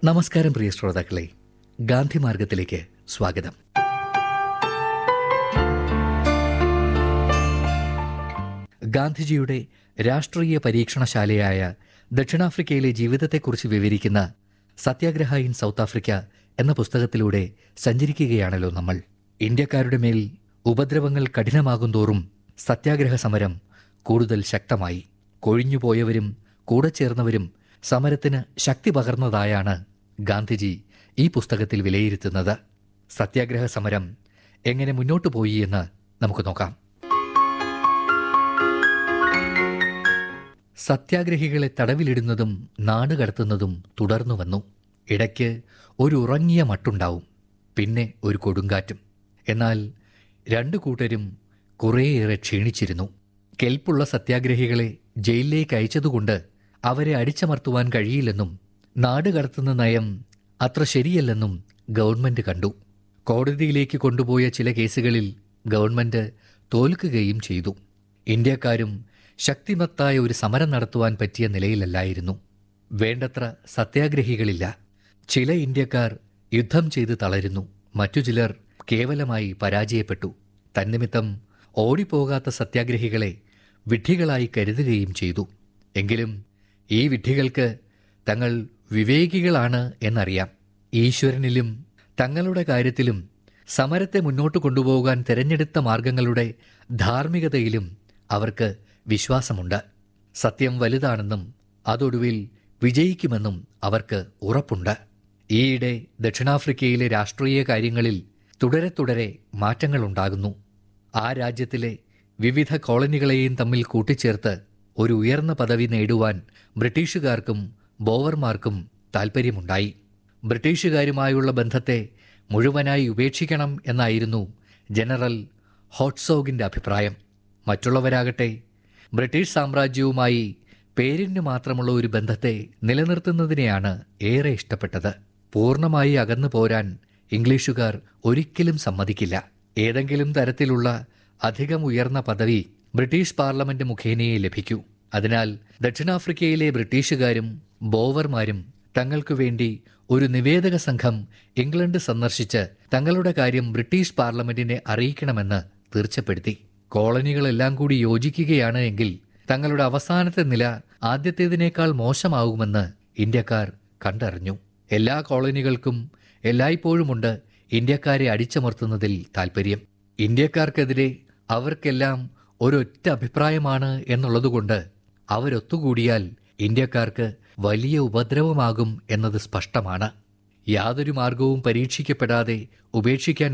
നമസ്കാരം പ്രിയ ശ്രോതാക്കളെ ഗാന്ധി മാർഗത്തിലേക്ക് സ്വാഗതം ഗാന്ധിജിയുടെ രാഷ്ട്രീയ പരീക്ഷണശാലയായ ദക്ഷിണാഫ്രിക്കയിലെ ജീവിതത്തെക്കുറിച്ച് വിവരിക്കുന്ന സത്യാഗ്രഹ ഇൻ സൗത്ത് ആഫ്രിക്ക എന്ന പുസ്തകത്തിലൂടെ സഞ്ചരിക്കുകയാണല്ലോ നമ്മൾ ഇന്ത്യക്കാരുടെ മേൽ ഉപദ്രവങ്ങൾ കഠിനമാകുന്തോറും സത്യാഗ്രഹ സമരം കൂടുതൽ ശക്തമായി കൊഴിഞ്ഞുപോയവരും കൂടെ ചേർന്നവരും സമരത്തിന് ശക്തി പകർന്നതായാണ് ഗാന്ധിജി ഈ പുസ്തകത്തിൽ വിലയിരുത്തുന്നത് സത്യാഗ്രഹ സമരം എങ്ങനെ മുന്നോട്ടു പോയി എന്ന് നമുക്ക് നോക്കാം സത്യാഗ്രഹികളെ തടവിലിടുന്നതും നാടുകടത്തുന്നതും തുടർന്നു വന്നു ഇടയ്ക്ക് ഒരു ഉറങ്ങിയ മട്ടുണ്ടാവും പിന്നെ ഒരു കൊടുങ്കാറ്റും എന്നാൽ രണ്ടു കൂട്ടരും കുറേയേറെ ക്ഷീണിച്ചിരുന്നു കെൽപ്പുള്ള സത്യാഗ്രഹികളെ ജയിലിലേക്ക് അയച്ചതുകൊണ്ട് അവരെ അടിച്ചമർത്തുവാൻ കഴിയില്ലെന്നും നാടുകടത്തുന്ന നയം അത്ര ശരിയല്ലെന്നും ഗവൺമെന്റ് കണ്ടു കോടതിയിലേക്ക് കൊണ്ടുപോയ ചില കേസുകളിൽ ഗവൺമെന്റ് തോൽക്കുകയും ചെയ്തു ഇന്ത്യക്കാരും ശക്തിമത്തായ ഒരു സമരം നടത്തുവാൻ പറ്റിയ നിലയിലല്ലായിരുന്നു വേണ്ടത്ര സത്യാഗ്രഹികളില്ല ചില ഇന്ത്യക്കാർ യുദ്ധം ചെയ്ത് തളരുന്നു മറ്റു ചിലർ കേവലമായി പരാജയപ്പെട്ടു തന്നിമിത്തം ഓടിപ്പോകാത്ത സത്യാഗ്രഹികളെ വിഡ്ഢികളായി കരുതുകയും ചെയ്തു എങ്കിലും ഈ വിഡ്ഢികൾക്ക് തങ്ങൾ വിവേകികളാണ് എന്നറിയാം ഈശ്വരനിലും തങ്ങളുടെ കാര്യത്തിലും സമരത്തെ മുന്നോട്ട് കൊണ്ടുപോകാൻ തിരഞ്ഞെടുത്ത മാർഗങ്ങളുടെ ധാർമ്മികതയിലും അവർക്ക് വിശ്വാസമുണ്ട് സത്യം വലുതാണെന്നും അതൊടുവിൽ വിജയിക്കുമെന്നും അവർക്ക് ഉറപ്പുണ്ട് ഈയിടെ ദക്ഷിണാഫ്രിക്കയിലെ രാഷ്ട്രീയ കാര്യങ്ങളിൽ തുടരെ തുടരെ മാറ്റങ്ങളുണ്ടാകുന്നു ആ രാജ്യത്തിലെ വിവിധ കോളനികളെയും തമ്മിൽ കൂട്ടിച്ചേർത്ത് ഒരു ഉയർന്ന പദവി നേടുവാൻ ബ്രിട്ടീഷുകാർക്കും ബോവർമാർക്കും താൽപ്പര്യമുണ്ടായി ബ്രിട്ടീഷുകാരുമായുള്ള ബന്ധത്തെ മുഴുവനായി ഉപേക്ഷിക്കണം എന്നായിരുന്നു ജനറൽ ഹോട്ട്സോഗിന്റെ അഭിപ്രായം മറ്റുള്ളവരാകട്ടെ ബ്രിട്ടീഷ് സാമ്രാജ്യവുമായി പേരിന് മാത്രമുള്ള ഒരു ബന്ധത്തെ നിലനിർത്തുന്നതിനെയാണ് ഏറെ ഇഷ്ടപ്പെട്ടത് പൂർണ്ണമായി അകന്നു പോരാൻ ഇംഗ്ലീഷുകാർ ഒരിക്കലും സമ്മതിക്കില്ല ഏതെങ്കിലും തരത്തിലുള്ള അധികം ഉയർന്ന പദവി ബ്രിട്ടീഷ് പാർലമെന്റ് മുഖേനയെ ലഭിക്കൂ അതിനാൽ ദക്ഷിണാഫ്രിക്കയിലെ ബ്രിട്ടീഷുകാരും ബോവർമാരും തങ്ങൾക്കു വേണ്ടി ഒരു നിവേദക സംഘം ഇംഗ്ലണ്ട് സന്ദർശിച്ച് തങ്ങളുടെ കാര്യം ബ്രിട്ടീഷ് പാർലമെന്റിനെ അറിയിക്കണമെന്ന് തീർച്ചപ്പെടുത്തി കോളനികളെല്ലാം കൂടി യോജിക്കുകയാണ് എങ്കിൽ തങ്ങളുടെ അവസാനത്തെ നില ആദ്യത്തേതിനേക്കാൾ മോശമാകുമെന്ന് ഇന്ത്യക്കാർ കണ്ടറിഞ്ഞു എല്ലാ കോളനികൾക്കും എല്ലായ്പ്പോഴുമുണ്ട് ഇന്ത്യക്കാരെ അടിച്ചമർത്തുന്നതിൽ താൽപ്പര്യം ഇന്ത്യക്കാർക്കെതിരെ അവർക്കെല്ലാം ഒരൊറ്റ അഭിപ്രായമാണ് എന്നുള്ളതുകൊണ്ട് അവരൊത്തുകൂടിയാൽ ഇന്ത്യക്കാർക്ക് വലിയ ഉപദ്രവമാകും എന്നത് സ്പഷ്ടമാണ് യാതൊരു മാർഗവും പരീക്ഷിക്കപ്പെടാതെ ഉപേക്ഷിക്കാൻ